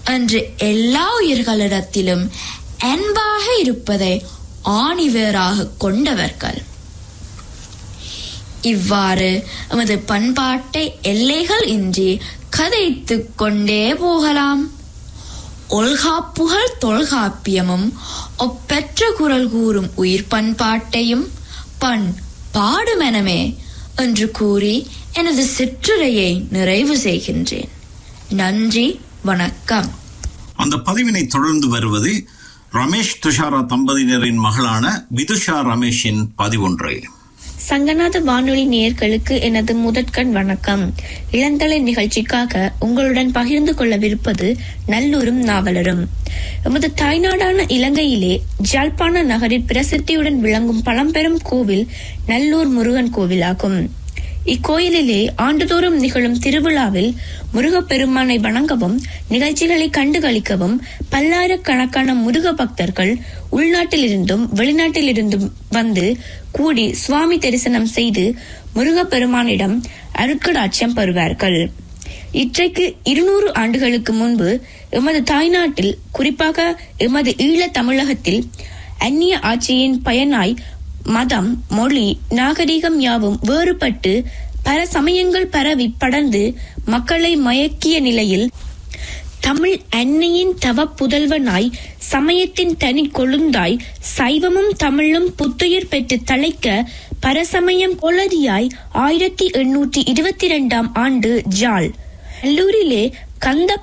என்று எல்லா உயிர்களிடத்திலும் அன்பாக இருப்பதை ஆணிவேராக கொண்டவர்கள் இவ்வாறு எமது பண்பாட்டை எல்லைகள் இன்றி கதைத்துக் கொண்டே போகலாம் ஒல்காப்புகள் தொல்காப்பியமும் ஒப்பெற்ற குரல் கூறும் உயிர் பண்பாட்டையும் பண் பாடுமெனமே என்று கூறி எனது சிற்றுரையை நிறைவு செய்கின்றேன் நன்றி வணக்கம் அந்த பதிவினை தொடர்ந்து வருவது ரமேஷ் துஷாரா தம்பதியினரின் மகளான விதுஷா ரமேஷின் பதிவொன்று சங்கநாத வானொலி நேயர்களுக்கு எனது முதற்கண் வணக்கம் இளந்தலை நிகழ்ச்சிக்காக உங்களுடன் பகிர்ந்து கொள்ளவிருப்பது நல்லூரும் நாவலரும் எமது தாய்நாடான இலங்கையிலே ஜாழ்ப்பாண நகரில் பிரசித்தியுடன் விளங்கும் பழம்பெரும் கோவில் நல்லூர் முருகன் கோவிலாகும் இக்கோயிலிலே ஆண்டுதோறும் நிகழும் திருவிழாவில் முருகப்பெருமானை வணங்கவும் நிகழ்ச்சிகளை கண்டுகளிக்கவும் பல்லாயிரக்கணக்கான முருக பக்தர்கள் உள்நாட்டிலிருந்தும் வெளிநாட்டிலிருந்தும் வந்து கூடி சுவாமி தரிசனம் செய்து முருகப்பெருமானிடம் அருட்கடாட்சியம் பெறுவார்கள் இற்றைக்கு இருநூறு ஆண்டுகளுக்கு முன்பு எமது தாய்நாட்டில் குறிப்பாக எமது ஈழ தமிழகத்தில் அந்நிய ஆட்சியின் பயனாய் மதம் மொழி நாகரிகம் யாவும் வேறுபட்டு பல சமயங்கள் பரவி படர்ந்து மக்களை மயக்கிய நிலையில் தமிழ் அன்னையின் தவ புதல்வனாய் சமயத்தின் தனி கொழுந்தாய் சைவமும் தமிழும் புத்துயிர் பெற்று தழைக்க பரசமயம் கொளரியாய் ஆயிரத்தி எண்ணூற்றி இருபத்தி இரண்டாம் ஆண்டு ஜாழ் நல்லூரிலே கந்த